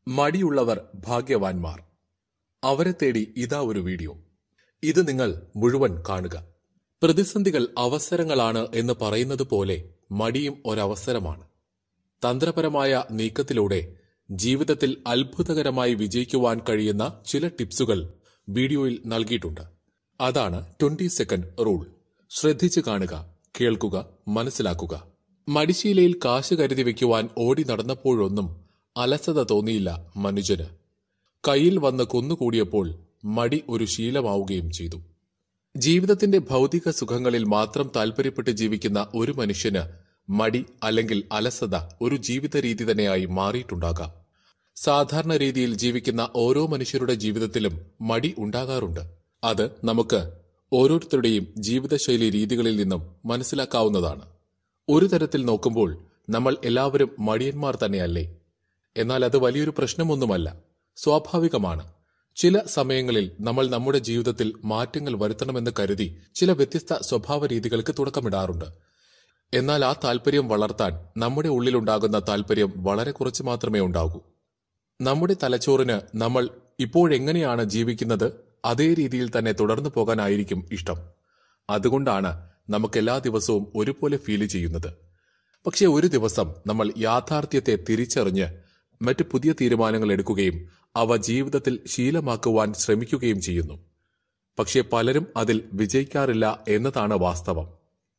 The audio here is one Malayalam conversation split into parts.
മടിയുള്ളവർ ഭാഗ്യവാന്മാർ അവരെ തേടി ഇതാ ഒരു വീഡിയോ ഇത് നിങ്ങൾ മുഴുവൻ കാണുക പ്രതിസന്ധികൾ അവസരങ്ങളാണ് എന്ന് പറയുന്നത് പോലെ മടിയും ഒരവസരമാണ് തന്ത്രപരമായ നീക്കത്തിലൂടെ ജീവിതത്തിൽ അത്ഭുതകരമായി വിജയിക്കുവാൻ കഴിയുന്ന ചില ടിപ്സുകൾ വീഡിയോയിൽ നൽകിയിട്ടുണ്ട് അതാണ് ട്വന്റി സെക്കൻഡ് റൂൾ ശ്രദ്ധിച്ചു കാണുക കേൾക്കുക മനസ്സിലാക്കുക മടിശീലയിൽ കാശ് കരുതി വെക്കുവാൻ ഓടി നടന്നപ്പോഴൊന്നും അലസത തോന്നിയില്ല മനുജന് കയ്യിൽ വന്ന് കുന്നുകൂടിയപ്പോൾ മടി ഒരു ശീലമാവുകയും ചെയ്തു ജീവിതത്തിന്റെ ഭൗതിക സുഖങ്ങളിൽ മാത്രം താൽപര്യപ്പെട്ട് ജീവിക്കുന്ന ഒരു മനുഷ്യന് മടി അല്ലെങ്കിൽ അലസത ഒരു ജീവിത രീതി തന്നെയായി മാറിയിട്ടുണ്ടാകാം സാധാരണ രീതിയിൽ ജീവിക്കുന്ന ഓരോ മനുഷ്യരുടെ ജീവിതത്തിലും മടി ഉണ്ടാകാറുണ്ട് അത് നമുക്ക് ഓരോരുത്തരുടെയും ജീവിതശൈലി രീതികളിൽ നിന്നും മനസ്സിലാക്കാവുന്നതാണ് ഒരു തരത്തിൽ നോക്കുമ്പോൾ നമ്മൾ എല്ലാവരും മടിയന്മാർ തന്നെയല്ലേ എന്നാൽ അത് വലിയൊരു പ്രശ്നമൊന്നുമല്ല സ്വാഭാവികമാണ് ചില സമയങ്ങളിൽ നമ്മൾ നമ്മുടെ ജീവിതത്തിൽ മാറ്റങ്ങൾ വരുത്തണമെന്ന് കരുതി ചില വ്യത്യസ്ത സ്വഭാവ രീതികൾക്ക് തുടക്കമിടാറുണ്ട് എന്നാൽ ആ താല്പര്യം വളർത്താൻ നമ്മുടെ ഉള്ളിലുണ്ടാകുന്ന താല്പര്യം വളരെ കുറച്ച് മാത്രമേ ഉണ്ടാകൂ നമ്മുടെ തലച്ചോറിന് നമ്മൾ ഇപ്പോഴെങ്ങനെയാണ് ജീവിക്കുന്നത് അതേ രീതിയിൽ തന്നെ തുടർന്നു പോകാനായിരിക്കും ഇഷ്ടം അതുകൊണ്ടാണ് നമുക്ക് എല്ലാ ദിവസവും ഒരുപോലെ ഫീൽ ചെയ്യുന്നത് പക്ഷെ ഒരു ദിവസം നമ്മൾ യാഥാർത്ഥ്യത്തെ തിരിച്ചറിഞ്ഞ് മറ്റ് പുതിയ തീരുമാനങ്ങൾ എടുക്കുകയും അവ ജീവിതത്തിൽ ശീലമാക്കുവാൻ ശ്രമിക്കുകയും ചെയ്യുന്നു പക്ഷെ പലരും അതിൽ വിജയിക്കാറില്ല എന്നതാണ് വാസ്തവം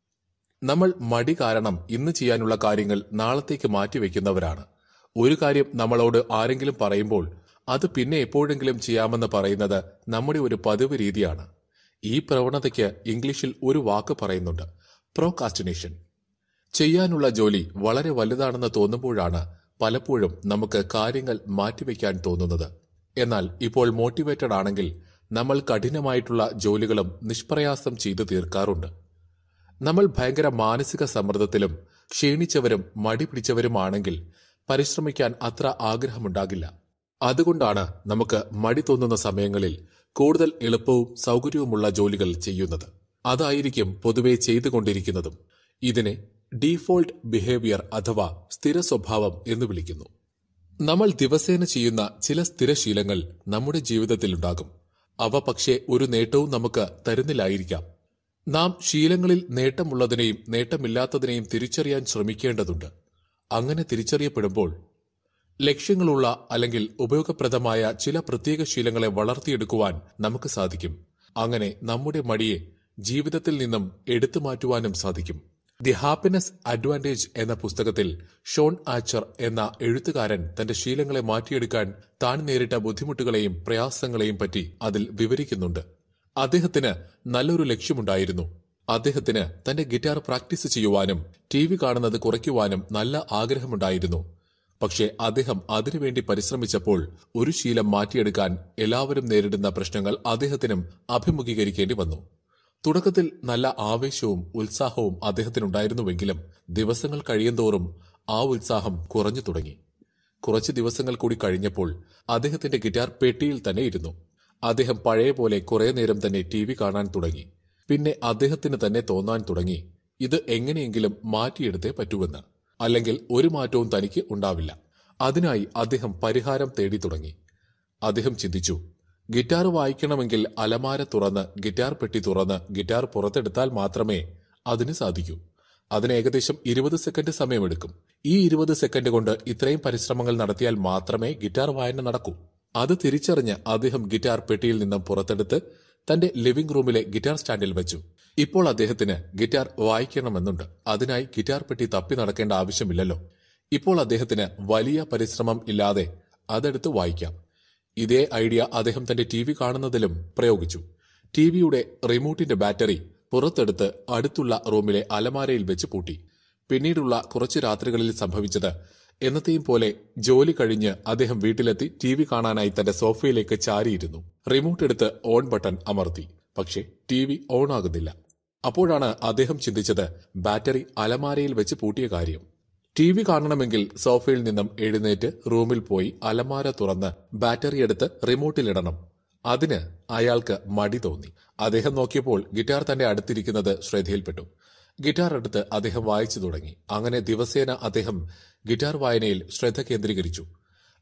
നമ്മൾ മടി കാരണം ഇന്ന് ചെയ്യാനുള്ള കാര്യങ്ങൾ നാളത്തേക്ക് മാറ്റിവെക്കുന്നവരാണ് ഒരു കാര്യം നമ്മളോട് ആരെങ്കിലും പറയുമ്പോൾ അത് പിന്നെ എപ്പോഴെങ്കിലും ചെയ്യാമെന്ന് പറയുന്നത് നമ്മുടെ ഒരു പതിവ് രീതിയാണ് ഈ പ്രവണതയ്ക്ക് ഇംഗ്ലീഷിൽ ഒരു വാക്ക് പറയുന്നുണ്ട് പ്രോകാസ്റ്റിനേഷൻ ചെയ്യാനുള്ള ജോലി വളരെ വലുതാണെന്ന് തോന്നുമ്പോഴാണ് പലപ്പോഴും നമുക്ക് കാര്യങ്ങൾ മാറ്റിവെക്കാൻ തോന്നുന്നത് എന്നാൽ ഇപ്പോൾ മോട്ടിവേറ്റഡ് ആണെങ്കിൽ നമ്മൾ കഠിനമായിട്ടുള്ള ജോലികളും നിഷ്പ്രയാസം ചെയ്തു തീർക്കാറുണ്ട് നമ്മൾ ഭയങ്കര മാനസിക സമ്മർദ്ദത്തിലും ക്ഷീണിച്ചവരും മടി പിടിച്ചവരുമാണെങ്കിൽ പരിശ്രമിക്കാൻ അത്ര ആഗ്രഹമുണ്ടാകില്ല അതുകൊണ്ടാണ് നമുക്ക് മടി തോന്നുന്ന സമയങ്ങളിൽ കൂടുതൽ എളുപ്പവും സൗകര്യവുമുള്ള ജോലികൾ ചെയ്യുന്നത് അതായിരിക്കും പൊതുവെ ചെയ്തുകൊണ്ടിരിക്കുന്നതും ഇതിനെ ഡീഫോൾട്ട് ബിഹേവിയർ അഥവാ സ്ഥിര സ്വഭാവം എന്ന് വിളിക്കുന്നു നമ്മൾ ദിവസേന ചെയ്യുന്ന ചില സ്ഥിരശീലങ്ങൾ നമ്മുടെ ജീവിതത്തിലുണ്ടാകും അവ പക്ഷേ ഒരു നേട്ടവും നമുക്ക് തരുന്നില്ലായിരിക്കാം നാം ശീലങ്ങളിൽ നേട്ടമുള്ളതിനെയും നേട്ടമില്ലാത്തതിനെയും തിരിച്ചറിയാൻ ശ്രമിക്കേണ്ടതുണ്ട് അങ്ങനെ തിരിച്ചറിയപ്പെടുമ്പോൾ ലക്ഷ്യങ്ങളുള്ള അല്ലെങ്കിൽ ഉപയോഗപ്രദമായ ചില പ്രത്യേക ശീലങ്ങളെ വളർത്തിയെടുക്കുവാൻ നമുക്ക് സാധിക്കും അങ്ങനെ നമ്മുടെ മടിയെ ജീവിതത്തിൽ നിന്നും എടുത്തു മാറ്റുവാനും സാധിക്കും ദി ഹാപ്പിനെസ് അഡ്വാൻറ്റേജ് എന്ന പുസ്തകത്തിൽ ഷോൺ ആച്ചർ എന്ന എഴുത്തുകാരൻ തന്റെ ശീലങ്ങളെ മാറ്റിയെടുക്കാൻ താൻ നേരിട്ട ബുദ്ധിമുട്ടുകളെയും പ്രയാസങ്ങളെയും പറ്റി അതിൽ വിവരിക്കുന്നുണ്ട് അദ്ദേഹത്തിന് നല്ലൊരു ലക്ഷ്യമുണ്ടായിരുന്നു അദ്ദേഹത്തിന് തന്റെ ഗിറ്റാർ പ്രാക്ടീസ് ചെയ്യുവാനും ടി വി കാണുന്നത് കുറയ്ക്കുവാനും നല്ല ആഗ്രഹമുണ്ടായിരുന്നു പക്ഷേ അദ്ദേഹം അതിനുവേണ്ടി പരിശ്രമിച്ചപ്പോൾ ഒരു ശീലം മാറ്റിയെടുക്കാൻ എല്ലാവരും നേരിടുന്ന പ്രശ്നങ്ങൾ അദ്ദേഹത്തിനും അഭിമുഖീകരിക്കേണ്ടി വന്നു തുടക്കത്തിൽ നല്ല ആവേശവും ഉത്സാഹവും അദ്ദേഹത്തിനുണ്ടായിരുന്നുവെങ്കിലും ദിവസങ്ങൾ കഴിയുന്തോറും ആ ഉത്സാഹം കുറഞ്ഞു തുടങ്ങി കുറച്ച് ദിവസങ്ങൾ കൂടി കഴിഞ്ഞപ്പോൾ അദ്ദേഹത്തിന്റെ ഗിറ്റാർ പെട്ടിയിൽ തന്നെ ഇരുന്നു അദ്ദേഹം പഴയ പോലെ കുറെ നേരം തന്നെ ടി വി കാണാൻ തുടങ്ങി പിന്നെ അദ്ദേഹത്തിന് തന്നെ തോന്നാൻ തുടങ്ങി ഇത് എങ്ങനെയെങ്കിലും മാറ്റിയെടുത്തേ പറ്റൂവെന്ന് അല്ലെങ്കിൽ ഒരു മാറ്റവും തനിക്ക് ഉണ്ടാവില്ല അതിനായി അദ്ദേഹം പരിഹാരം തേടി തുടങ്ങി അദ്ദേഹം ചിന്തിച്ചു ഗിറ്റാർ വായിക്കണമെങ്കിൽ അലമാര തുറന്ന് ഗിറ്റാർ പെട്ടി തുറന്ന് ഗിറ്റാർ പുറത്തെടുത്താൽ മാത്രമേ അതിന് സാധിക്കൂ അതിന് ഏകദേശം ഇരുപത് സെക്കൻഡ് സമയമെടുക്കും ഈ ഇരുപത് സെക്കൻഡ് കൊണ്ട് ഇത്രയും പരിശ്രമങ്ങൾ നടത്തിയാൽ മാത്രമേ ഗിറ്റാർ വായന നടക്കൂ അത് തിരിച്ചറിഞ്ഞ് അദ്ദേഹം ഗിറ്റാർ പെട്ടിയിൽ നിന്നും പുറത്തെടുത്ത് തന്റെ ലിവിംഗ് റൂമിലെ ഗിറ്റാർ സ്റ്റാൻഡിൽ വെച്ചു ഇപ്പോൾ അദ്ദേഹത്തിന് ഗിറ്റാർ വായിക്കണമെന്നുണ്ട് അതിനായി ഗിറ്റാർ പെട്ടി തപ്പി നടക്കേണ്ട ആവശ്യമില്ലല്ലോ ഇപ്പോൾ അദ്ദേഹത്തിന് വലിയ പരിശ്രമം ഇല്ലാതെ അതെടുത്ത് വായിക്കാം ഇതേ ഐഡിയ അദ്ദേഹം തന്റെ ടി വി കാണുന്നതിലും പ്രയോഗിച്ചു ടി വിയുടെ റിമോട്ടിന്റെ ബാറ്ററി പുറത്തെടുത്ത് അടുത്തുള്ള റൂമിലെ അലമാരയിൽ വെച്ച് പൂട്ടി പിന്നീടുള്ള കുറച്ചു രാത്രികളിൽ സംഭവിച്ചത് എന്നത്തെയും പോലെ ജോലി കഴിഞ്ഞ് അദ്ദേഹം വീട്ടിലെത്തി ടി വി കാണാനായി തന്റെ സോഫയിലേക്ക് ചാരിയിരുന്നു റിമോട്ട് എടുത്ത് ഓൺ ബട്ടൺ അമർത്തി പക്ഷേ ടി വി ഓൺ ആകുന്നില്ല അപ്പോഴാണ് അദ്ദേഹം ചിന്തിച്ചത് ബാറ്ററി അലമാരയിൽ വെച്ച് പൂട്ടിയ കാര്യം ടി വി കാണണമെങ്കിൽ സോഫയിൽ നിന്നും എഴുന്നേറ്റ് റൂമിൽ പോയി അലമാര തുറന്ന് ബാറ്ററി എടുത്ത് റിമോട്ടിലിടണം അതിന് അയാൾക്ക് മടി തോന്നി അദ്ദേഹം നോക്കിയപ്പോൾ ഗിറ്റാർ തന്റെ അടുത്തിരിക്കുന്നത് ശ്രദ്ധയിൽപ്പെട്ടു ഗിറ്റാർ എടുത്ത് അദ്ദേഹം വായിച്ചു തുടങ്ങി അങ്ങനെ ദിവസേന അദ്ദേഹം ഗിറ്റാർ വായനയിൽ ശ്രദ്ധ കേന്ദ്രീകരിച്ചു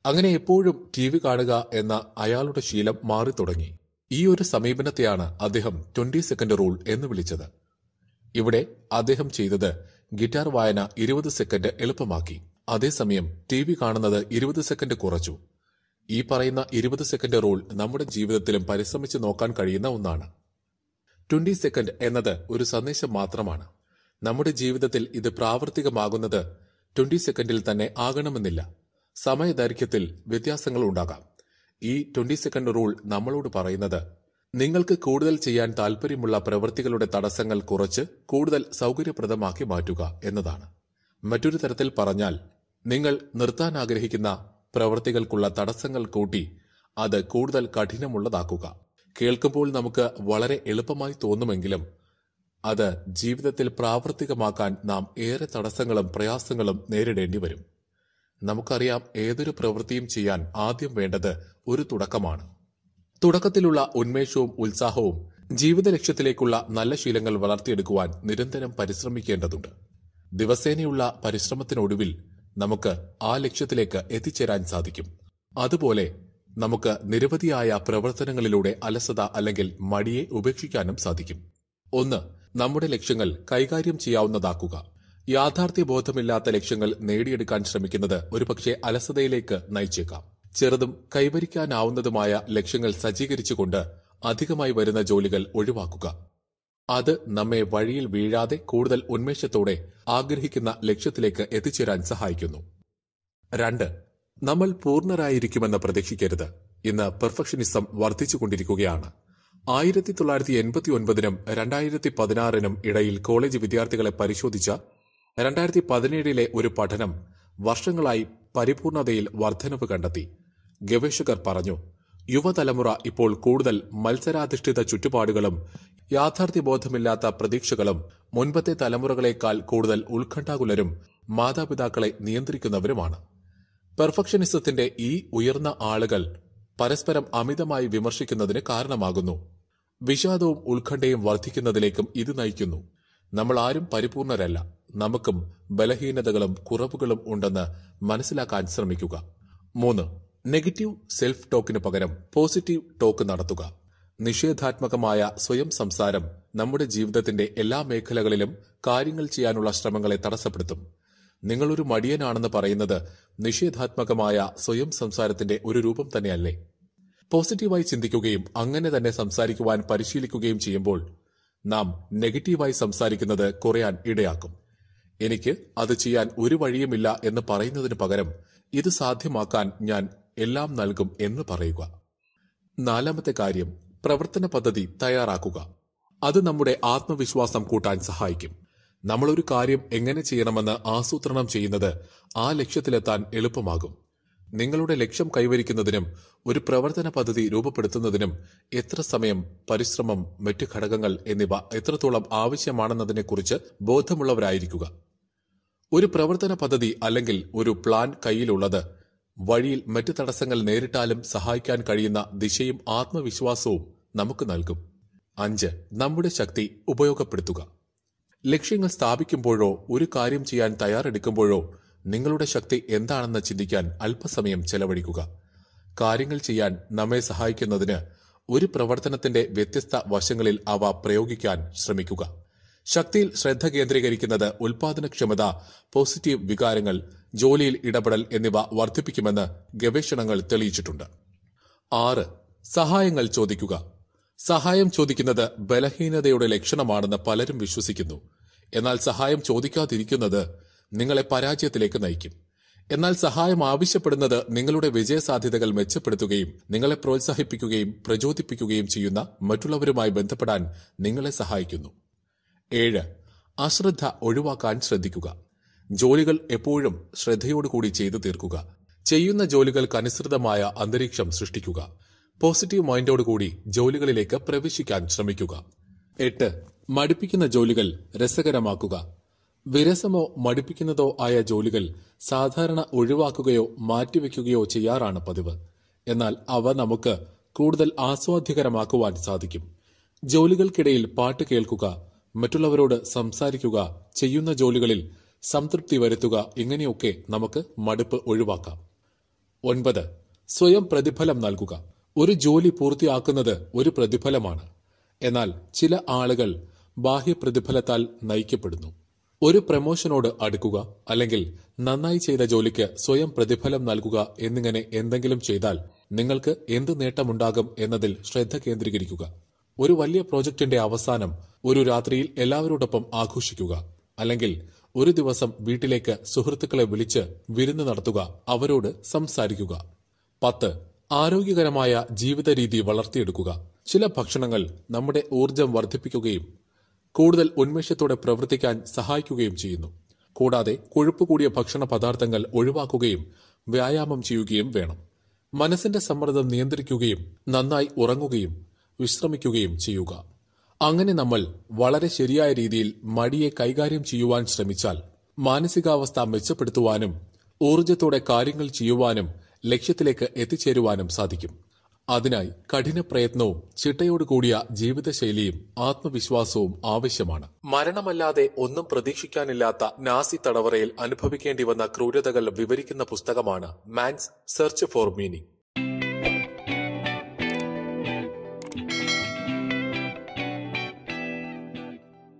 അങ്ങനെ എപ്പോഴും ടി വി കാണുക എന്ന അയാളുടെ ശീലം മാറി തുടങ്ങി ഈ ഒരു സമീപനത്തെയാണ് അദ്ദേഹം ട്വന്റി സെക്കൻഡ് റൂൾ എന്ന് വിളിച്ചത് ഇവിടെ അദ്ദേഹം ചെയ്തത് ഗിറ്റാർ വായന ഇരുപത് സെക്കൻഡ് എളുപ്പമാക്കി അതേസമയം ടി വി കാണുന്നത് ഇരുപത് സെക്കൻഡ് കുറച്ചു ഈ പറയുന്ന ഇരുപത് സെക്കൻഡ് റൂൾ നമ്മുടെ ജീവിതത്തിലും പരിശ്രമിച്ച് നോക്കാൻ കഴിയുന്ന ഒന്നാണ് ട്വന്റി സെക്കൻഡ് എന്നത് ഒരു സന്ദേശം മാത്രമാണ് നമ്മുടെ ജീവിതത്തിൽ ഇത് പ്രാവർത്തികമാകുന്നത് ട്വന്റി സെക്കൻഡിൽ തന്നെ ആകണമെന്നില്ല സമയദൈർഘ്യത്തിൽ വ്യത്യാസങ്ങൾ ഉണ്ടാകാം ഈ ട്വന്റി സെക്കൻഡ് റൂൾ നമ്മളോട് പറയുന്നത് നിങ്ങൾക്ക് കൂടുതൽ ചെയ്യാൻ താൽപ്പര്യമുള്ള പ്രവൃത്തികളുടെ തടസ്സങ്ങൾ കുറച്ച് കൂടുതൽ സൗകര്യപ്രദമാക്കി മാറ്റുക എന്നതാണ് മറ്റൊരു തരത്തിൽ പറഞ്ഞാൽ നിങ്ങൾ നിർത്താൻ ആഗ്രഹിക്കുന്ന പ്രവൃത്തികൾക്കുള്ള തടസ്സങ്ങൾ കൂട്ടി അത് കൂടുതൽ കഠിനമുള്ളതാക്കുക കേൾക്കുമ്പോൾ നമുക്ക് വളരെ എളുപ്പമായി തോന്നുമെങ്കിലും അത് ജീവിതത്തിൽ പ്രാവർത്തികമാക്കാൻ നാം ഏറെ തടസ്സങ്ങളും പ്രയാസങ്ങളും നേരിടേണ്ടി വരും നമുക്കറിയാം ഏതൊരു പ്രവൃത്തിയും ചെയ്യാൻ ആദ്യം വേണ്ടത് ഒരു തുടക്കമാണ് തുടക്കത്തിലുള്ള ഉന്മേഷവും ഉത്സാഹവും ജീവിത ലക്ഷ്യത്തിലേക്കുള്ള നല്ല ശീലങ്ങൾ വളർത്തിയെടുക്കുവാൻ നിരന്തരം പരിശ്രമിക്കേണ്ടതുണ്ട് ദിവസേനയുള്ള പരിശ്രമത്തിനൊടുവിൽ നമുക്ക് ആ ലക്ഷ്യത്തിലേക്ക് എത്തിച്ചേരാൻ സാധിക്കും അതുപോലെ നമുക്ക് നിരവധിയായ പ്രവർത്തനങ്ങളിലൂടെ അലസത അല്ലെങ്കിൽ മടിയെ ഉപേക്ഷിക്കാനും സാധിക്കും ഒന്ന് നമ്മുടെ ലക്ഷ്യങ്ങൾ കൈകാര്യം ചെയ്യാവുന്നതാക്കുക യാഥാർത്ഥ്യബോധമില്ലാത്ത ലക്ഷ്യങ്ങൾ നേടിയെടുക്കാൻ ശ്രമിക്കുന്നത് ഒരുപക്ഷെ അലസതയിലേക്ക് നയിച്ചേക്കാം ചെറുതും കൈവരിക്കാനാവുന്നതുമായ ലക്ഷ്യങ്ങൾ സജ്ജീകരിച്ചുകൊണ്ട് അധികമായി വരുന്ന ജോലികൾ ഒഴിവാക്കുക അത് നമ്മെ വഴിയിൽ വീഴാതെ കൂടുതൽ ഉന്മേഷത്തോടെ ആഗ്രഹിക്കുന്ന ലക്ഷ്യത്തിലേക്ക് എത്തിച്ചേരാൻ സഹായിക്കുന്നു രണ്ട് നമ്മൾ പൂർണ്ണരായിരിക്കുമെന്ന് പ്രതീക്ഷിക്കരുത് ഇന്ന് പെർഫെക്ഷനിസം വർദ്ധിച്ചുകൊണ്ടിരിക്കുകയാണ് ആയിരത്തി തൊള്ളായിരത്തി എൺപത്തി ഒൻപതിനും രണ്ടായിരത്തി പതിനാറിനും ഇടയിൽ കോളേജ് വിദ്യാർത്ഥികളെ പരിശോധിച്ച രണ്ടായിരത്തി പതിനേഴിലെ ഒരു പഠനം വർഷങ്ങളായി പരിപൂർണതയിൽ വർധനവ് കണ്ടെത്തി ഗവേഷകർ പറഞ്ഞു യുവതലമുറ ഇപ്പോൾ കൂടുതൽ മത്സരാധിഷ്ഠിത ചുറ്റുപാടുകളും യാഥാർത്ഥ്യബോധമില്ലാത്ത പ്രതീക്ഷകളും മുൻപത്തെ തലമുറകളെക്കാൾ കൂടുതൽ ഉത്കണ്ഠാകുലരും മാതാപിതാക്കളെ നിയന്ത്രിക്കുന്നവരുമാണ് പെർഫെക്ഷനിസത്തിന്റെ ഈ ഉയർന്ന ആളുകൾ പരസ്പരം അമിതമായി വിമർശിക്കുന്നതിന് കാരണമാകുന്നു വിഷാദവും ഉത്കണ്ഠയും വർദ്ധിക്കുന്നതിലേക്കും ഇത് നയിക്കുന്നു നമ്മൾ ആരും പരിപൂർണരല്ല നമുക്കും ബലഹീനതകളും കുറവുകളും ഉണ്ടെന്ന് മനസ്സിലാക്കാൻ ശ്രമിക്കുക മൂന്ന് നെഗറ്റീവ് സെൽഫ് ടോക്കിന് പകരം പോസിറ്റീവ് ടോക്ക് നടത്തുക നിഷേധാത്മകമായ സ്വയം സംസാരം നമ്മുടെ ജീവിതത്തിന്റെ എല്ലാ മേഖലകളിലും കാര്യങ്ങൾ ചെയ്യാനുള്ള ശ്രമങ്ങളെ തടസ്സപ്പെടുത്തും നിങ്ങളൊരു മടിയനാണെന്ന് പറയുന്നത് നിഷേധാത്മകമായ സ്വയം സംസാരത്തിന്റെ ഒരു രൂപം തന്നെയല്ലേ പോസിറ്റീവായി ചിന്തിക്കുകയും അങ്ങനെ തന്നെ സംസാരിക്കുവാൻ പരിശീലിക്കുകയും ചെയ്യുമ്പോൾ നാം നെഗറ്റീവായി സംസാരിക്കുന്നത് കുറയാൻ ഇടയാക്കും എനിക്ക് അത് ചെയ്യാൻ ഒരു വഴിയുമില്ല എന്ന് പറയുന്നതിന് പകരം ഇത് സാധ്യമാക്കാൻ ഞാൻ എല്ലാം നൽകും എന്ന് പറയുക നാലാമത്തെ കാര്യം പ്രവർത്തന പദ്ധതി തയ്യാറാക്കുക അത് നമ്മുടെ ആത്മവിശ്വാസം കൂട്ടാൻ സഹായിക്കും നമ്മളൊരു കാര്യം എങ്ങനെ ചെയ്യണമെന്ന് ആസൂത്രണം ചെയ്യുന്നത് ആ ലക്ഷ്യത്തിലെത്താൻ എളുപ്പമാകും നിങ്ങളുടെ ലക്ഷ്യം കൈവരിക്കുന്നതിനും ഒരു പ്രവർത്തന പദ്ധതി രൂപപ്പെടുത്തുന്നതിനും എത്ര സമയം പരിശ്രമം മറ്റു ഘടകങ്ങൾ എന്നിവ എത്രത്തോളം ആവശ്യമാണെന്നതിനെക്കുറിച്ച് ബോധമുള്ളവരായിരിക്കുക ഒരു പ്രവർത്തന പദ്ധതി അല്ലെങ്കിൽ ഒരു പ്ലാൻ കയ്യിലുള്ളത് വഴിയിൽ മറ്റു തടസ്സങ്ങൾ നേരിട്ടാലും സഹായിക്കാൻ കഴിയുന്ന ദിശയും ആത്മവിശ്വാസവും നമുക്ക് നൽകും അഞ്ച് നമ്മുടെ ശക്തി ഉപയോഗപ്പെടുത്തുക ലക്ഷ്യങ്ങൾ സ്ഥാപിക്കുമ്പോഴോ ഒരു കാര്യം ചെയ്യാൻ തയ്യാറെടുക്കുമ്പോഴോ നിങ്ങളുടെ ശക്തി എന്താണെന്ന് ചിന്തിക്കാൻ അല്പസമയം ചെലവഴിക്കുക കാര്യങ്ങൾ ചെയ്യാൻ നമ്മെ സഹായിക്കുന്നതിന് ഒരു പ്രവർത്തനത്തിന്റെ വ്യത്യസ്ത വശങ്ങളിൽ അവ പ്രയോഗിക്കാൻ ശ്രമിക്കുക ശക്തിയിൽ ശ്രദ്ധ കേന്ദ്രീകരിക്കുന്നത് ഉൽപാദനക്ഷമത പോസിറ്റീവ് വികാരങ്ങൾ ജോലിയിൽ ഇടപെടൽ എന്നിവ വർദ്ധിപ്പിക്കുമെന്ന് ഗവേഷണങ്ങൾ തെളിയിച്ചിട്ടുണ്ട് ആറ് സഹായങ്ങൾ ചോദിക്കുക സഹായം ചോദിക്കുന്നത് ബലഹീനതയുടെ ലക്ഷണമാണെന്ന് പലരും വിശ്വസിക്കുന്നു എന്നാൽ സഹായം ചോദിക്കാതിരിക്കുന്നത് നിങ്ങളെ പരാജയത്തിലേക്ക് നയിക്കും എന്നാൽ സഹായം ആവശ്യപ്പെടുന്നത് നിങ്ങളുടെ വിജയസാധ്യതകൾ മെച്ചപ്പെടുത്തുകയും നിങ്ങളെ പ്രോത്സാഹിപ്പിക്കുകയും പ്രചോദിപ്പിക്കുകയും ചെയ്യുന്ന മറ്റുള്ളവരുമായി ബന്ധപ്പെടാൻ നിങ്ങളെ സഹായിക്കുന്നു ഏഴ് അശ്രദ്ധ ഒഴിവാക്കാൻ ശ്രദ്ധിക്കുക ജോലികൾ എപ്പോഴും ശ്രദ്ധയോടുകൂടി ചെയ്തു തീർക്കുക ചെയ്യുന്ന ജോലികൾക്കനുസൃതമായ അന്തരീക്ഷം സൃഷ്ടിക്കുക പോസിറ്റീവ് മൈൻഡോടുകൂടി ജോലികളിലേക്ക് പ്രവേശിക്കാൻ ശ്രമിക്കുക എട്ട് മടുപ്പിക്കുന്ന ജോലികൾ രസകരമാക്കുക വിരസമോ മടുപ്പിക്കുന്നതോ ആയ ജോലികൾ സാധാരണ ഒഴിവാക്കുകയോ മാറ്റിവെക്കുകയോ ചെയ്യാറാണ് പതിവ് എന്നാൽ അവ നമുക്ക് കൂടുതൽ ആസ്വാദ്യകരമാക്കുവാൻ സാധിക്കും ജോലികൾക്കിടയിൽ പാട്ട് കേൾക്കുക മറ്റുള്ളവരോട് സംസാരിക്കുക ചെയ്യുന്ന ജോലികളിൽ സംതൃപ്തി വരുത്തുക ഇങ്ങനെയൊക്കെ നമുക്ക് മടുപ്പ് ഒഴിവാക്കാം ഒൻപത് സ്വയം പ്രതിഫലം നൽകുക ഒരു ജോലി പൂർത്തിയാക്കുന്നത് ഒരു പ്രതിഫലമാണ് എന്നാൽ ചില ആളുകൾ ബാഹ്യ പ്രതിഫലത്താൽ നയിക്കപ്പെടുന്നു ഒരു പ്രമോഷനോട് അടുക്കുക അല്ലെങ്കിൽ നന്നായി ചെയ്ത ജോലിക്ക് സ്വയം പ്രതിഫലം നൽകുക എന്നിങ്ങനെ എന്തെങ്കിലും ചെയ്താൽ നിങ്ങൾക്ക് എന്ത് നേട്ടമുണ്ടാകും എന്നതിൽ ശ്രദ്ധ കേന്ദ്രീകരിക്കുക ഒരു വലിയ പ്രോജക്റ്റിന്റെ അവസാനം ഒരു രാത്രിയിൽ എല്ലാവരോടൊപ്പം ആഘോഷിക്കുക അല്ലെങ്കിൽ ഒരു ദിവസം വീട്ടിലേക്ക് സുഹൃത്തുക്കളെ വിളിച്ച് വിരുന്ന് നടത്തുക അവരോട് സംസാരിക്കുക പത്ത് ആരോഗ്യകരമായ ജീവിത രീതി വളർത്തിയെടുക്കുക ചില ഭക്ഷണങ്ങൾ നമ്മുടെ ഊർജം വർദ്ധിപ്പിക്കുകയും കൂടുതൽ ഉന്മേഷത്തോടെ പ്രവർത്തിക്കാൻ സഹായിക്കുകയും ചെയ്യുന്നു കൂടാതെ കൊഴുപ്പ് കൂടിയ ഭക്ഷണ പദാർത്ഥങ്ങൾ ഒഴിവാക്കുകയും വ്യായാമം ചെയ്യുകയും വേണം മനസ്സിന്റെ സമ്മർദ്ദം നിയന്ത്രിക്കുകയും നന്നായി ഉറങ്ങുകയും വിശ്രമിക്കുകയും ചെയ്യുക അങ്ങനെ നമ്മൾ വളരെ ശരിയായ രീതിയിൽ മടിയെ കൈകാര്യം ചെയ്യുവാൻ ശ്രമിച്ചാൽ മാനസികാവസ്ഥ മെച്ചപ്പെടുത്തുവാനും ഊർജത്തോടെ കാര്യങ്ങൾ ചെയ്യുവാനും ലക്ഷ്യത്തിലേക്ക് എത്തിച്ചേരുവാനും സാധിക്കും അതിനായി കഠിന പ്രയത്നവും ചിട്ടയോടുകൂടിയ ജീവിതശൈലിയും ആത്മവിശ്വാസവും ആവശ്യമാണ് മരണമല്ലാതെ ഒന്നും പ്രതീക്ഷിക്കാനില്ലാത്ത നാസി തടവറയിൽ അനുഭവിക്കേണ്ടി വന്ന ക്രൂരതകൾ വിവരിക്കുന്ന പുസ്തകമാണ് മാൻസ് സെർച്ച് ഫോർ മീനിങ്